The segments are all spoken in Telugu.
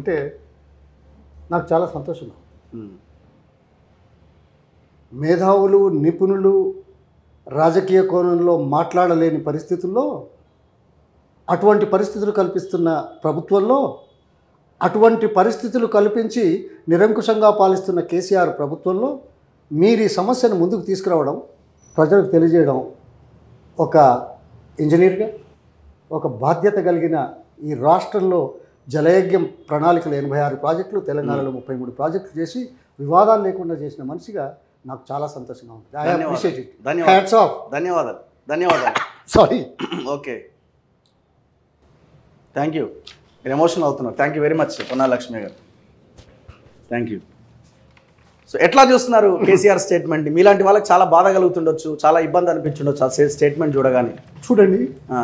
అంటే నాకు చాలా సంతోషంగా ఉంది. ఉమ్. మేధావులు నిపుణులు రాజకీయ కోణంలో మాట్లాడలేని పరిస్థితుల్లో అటువంటి పరిస్థితులు కల్పిస్తున్న ప్రభుత్వంలో అటువంటి పరిస్థితులు కల్పించి నిరంకుశంగా పాలిస్తున్న కేసీఆర్ ప్రభుత్వంలో మీరు ఈ సమస్యను ముందుకు తీసుకురావడం ప్రజలకు తెలియజేయడం ఒక ఇంజనీర్గా ఒక బాధ్యత కలిగిన ఈ రాష్ట్రంలో జలయజ్ఞం ప్రణాళికలు ఎనభై ఆరు ప్రాజెక్టులు తెలంగాణలో ముప్పై మూడు ప్రాజెక్టులు చేసి వివాదాలు లేకుండా చేసిన మనిషిగా నాకు చాలా సంతోషంగా ఉంది ఐ ధన్యవాదాలు. అప్రిషియేట్ ఇట్ ధన్యవాదాలు. హ్యాట్స్ ఆఫ్ ధన్యవాదాలు ధన్యవాదాలు సారీ ఓకే థ్యాంక్ యూ మీరు ఎమోషనల్ అవుతున్నారు thank you very much Ponna Lakshmi గారు థ్యాంక్ యూ సో ఎట్లా చూస్తున్నారు కేసీఆర్ స్టేట్మెంట్ మీలాంటి వాళ్ళకి చాలా బాధ కలుగుతుండొచ్చు చాలా ఇబ్బంది అనిపించుండొచ్చు ఆ స్టేట్మెంట్ చూడగానే చూడండి ఆ,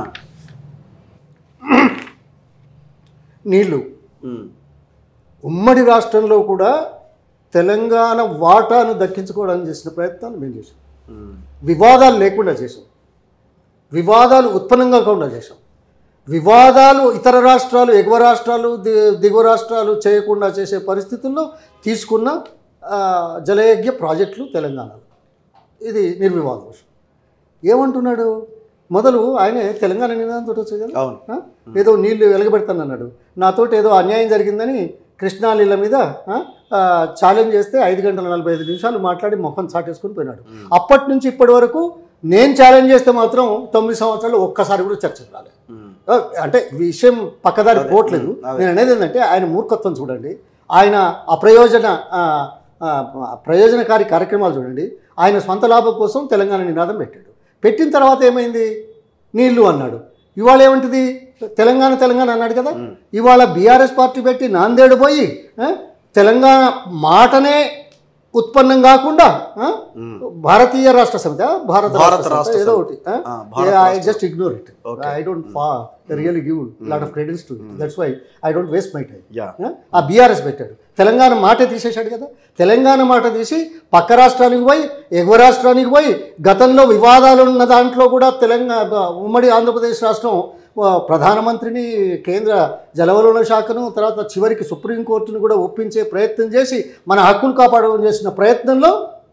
నీళ్లు ఉమ్, ఉమ్మడి రాష్ట్రంలో కూడా తెలంగాణ వాటాను దక్కించుకోవడానికి చేసిన ప్రయత్నాలు మేము చేసాం ఉమ్, వివాదాలు లేకుండా చేసాం వివాదాలు ఉత్పన్నం కాకుండా చేసాం వివాదాలు ఇతర రాష్ట్రాలు ఎగువ రాష్ట్రాలు ది- దిగువ రాష్ట్రాలు చేయకుండా చేసే పరిస్థితుల్లో తీసుకున్న ఆ, జలయజ్ఞ ప్రాజెక్టులు తెలంగాణలో ఇది నిర్వివాదం ఏమంటున్నాడు మొదలు ఆయనే తెలంగాణ నినాదంతో వచ్చాయి కదా అవును ఆ? ఏదో నీళ్లు వెలగబెడతానన్నాడు నాతోటి ఏదో అన్యాయం జరిగిందని కృష్ణా నీళ్ళ మీద ఛాలెంజ్ చేస్తే ఐదు గంటల నలభై ఐదు నిమిషాలు మాట్లాడి మొహం చాటేసుకుని పోయినాడు ఉమ్, అప్పటి నుంచి ఇప్పటి వరకు నేను ఛాలెంజ్ చేస్తే మాత్రం తొమ్మిది సంవత్సరాలు ఒక్కసారి కూడా చర్చకు రాలేదు ఉమ్, ఆ, అంటే విషయం పక్కదారి అదే, పోవట్లేదు అదే. నేను అనేది ఏంటంటే ఆయన మూర్ఖత్వం చూడండి ఆయన అప్రయోజన ఆ, ఆ, ప్రయోజనకారి కార్యక్రమాలు చూడండి ఆయన సొంత లాభం కోసం తెలంగాణ నినాదం పెట్టాడు పెట్టిన తర్వాత ఏమైంది నీళ్లు అన్నాడు ఇవాళ ఏమంటిది తెలంగాణ తెలంగాణ అన్నాడు కదా ఉమ్, ఇవాళ బీఆర్ఎస్ పార్టీ పెట్టి నాందేడు పోయి ఆ, తెలంగాణ మాటనే ఉత్పన్నం కాకుండా ఆ, ఉమ్, భారతీయ రాష్ట్ర సమితి భారత భారత రాష్ట్ర రాష్ట్ర సమితి ఏదో సమితి. ఒకటి ఆ, భారత ఐ Rashtra just ignore it Okay. I don't ఫా really give lot of credits to it that's why I don't waste my time yeah ఆ బీఆర్ఎస్ పెట్టాడు తెలంగాణ మాట తీసేశాడు కదా తెలంగాణ మాట తీసి పక్క రాష్ట్రానికి పోయి ఎగువ రాష్ట్రానికి పోయి గతంలో వివాదాలు ఉన్న దాంట్లో కూడా తెలంగాణ ఉమ్మడి ఆంధ్రప్రదేశ్ రాష్ట్రం ఆ, ప్రధానమంత్రిని కేంద్ర జలవనరుల శాఖను తర్వాత చివరికి సుప్రీంకోర్టును కూడా ఒప్పించే ప్రయత్నం చేసి మన హక్కులు కాపాడడం చేసిన ప్రయత్నంలో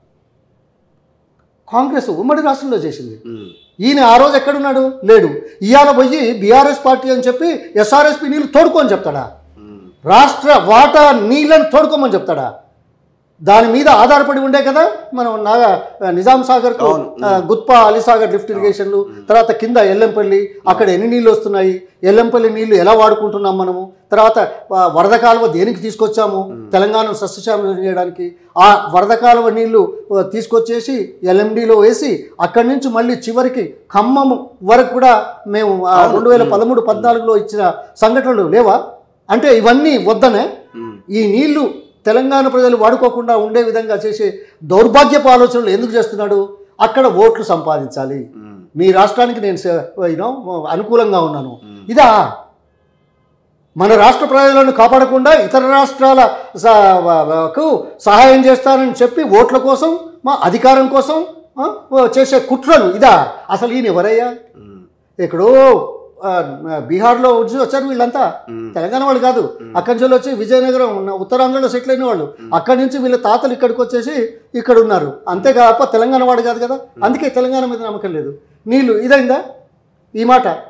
కాంగ్రెస్ ఉమ్మడి రాష్ట్రంలో చేసింది ఉమ్, ఈయన ఆ రోజు ఎక్కడున్నాడు లేడు ఇవాళ పోయి బీఆర్ఎస్ పార్టీ అని చెప్పి ఎస్ఆర్ఎస్పి నీళ్ళు తోడుకోని చెప్తాడా ఉమ్, రాష్ట్ర వాటా నీళ్ళని తోడుకోమని చెప్తాడా దాని మీద ఆధారపడి ఉండే కదా మనం నాగా నిజాం సాగర్ అవును. గుత్పా అలీసాగర్ లిఫ్ట్ ఇరిగేషన్లు తర్వాత కింద ఎల్లంపల్లి అక్కడ ఎన్ని నీళ్ళు వస్తున్నాయి ఎల్లంపల్లి నీళ్లు ఎలా వాడుకుంటున్నాం మనము తర్వాత ఆ, వరద కాలువ దేనికి తీసుకొచ్చాము తెలంగాణను సస్యశ్యామలం చేయడానికి ఆ వరద కాలువ నీళ్లు ఆ, తీసుకొచ్చేసి ఎల్ఎండిలో వేసి అక్కడి నుంచి మళ్ళీ చివరికి ఖమ్మం వరకు కూడా మేము ఆ, అవును. రెండు వేల పదమూడు పద్నాలుగులో ఇచ్చిన సంఘటనలు లేవా అంటే ఇవన్నీ వద్దనే ఉమ్, ఈ నీళ్లు తెలంగాణ ప్రజలు వాడుకోకుండా ఉండే విధంగా చేసే దౌర్భాగ్యపు ఆలోచనలు ఎందుకు చేస్తున్నాడు అక్కడ ఓట్లు సంపాదించాలి ఉమ్, మీ రాష్ట్రానికి నేను యూనో అనుకూలంగా ఉన్నాను ఉమ్. ఇదా మన రాష్ట్ర ప్రజలను కాపాడకుండా ఇతర రాష్ట్రాల స- వ- వ- కు సహాయం చేస్తానని చెప్పి ఓట్ల కోసం మా అధికారం కోసం ఆ, చేసే కుట్రలు ఇదా అసలు ఈయన ఎవరయ్యా ఉమ్, ఎక్కడో ఆ, బీహార్లో వచ్చి వచ్చారు వీళ్ళంతా ఉమ్, తెలంగాణ వాళ్ళు కాదు అక్కడి నుంచి వచ్చి విజయనగరం ఉన్న ఉత్తరాంధ్రలో సెటిల్ అయిన వాళ్ళు అక్కడి నుంచి వీళ్ళ తాతలు ఇక్కడికి వచ్చేసి ఇక్కడ ఉన్నారు అంతేగా తెలంగాణ వాడు కాదు కదా అందుకే తెలంగాణ మీద నమ్మకం లేదు నీళ్ళు ఇదైందా ఈ మాట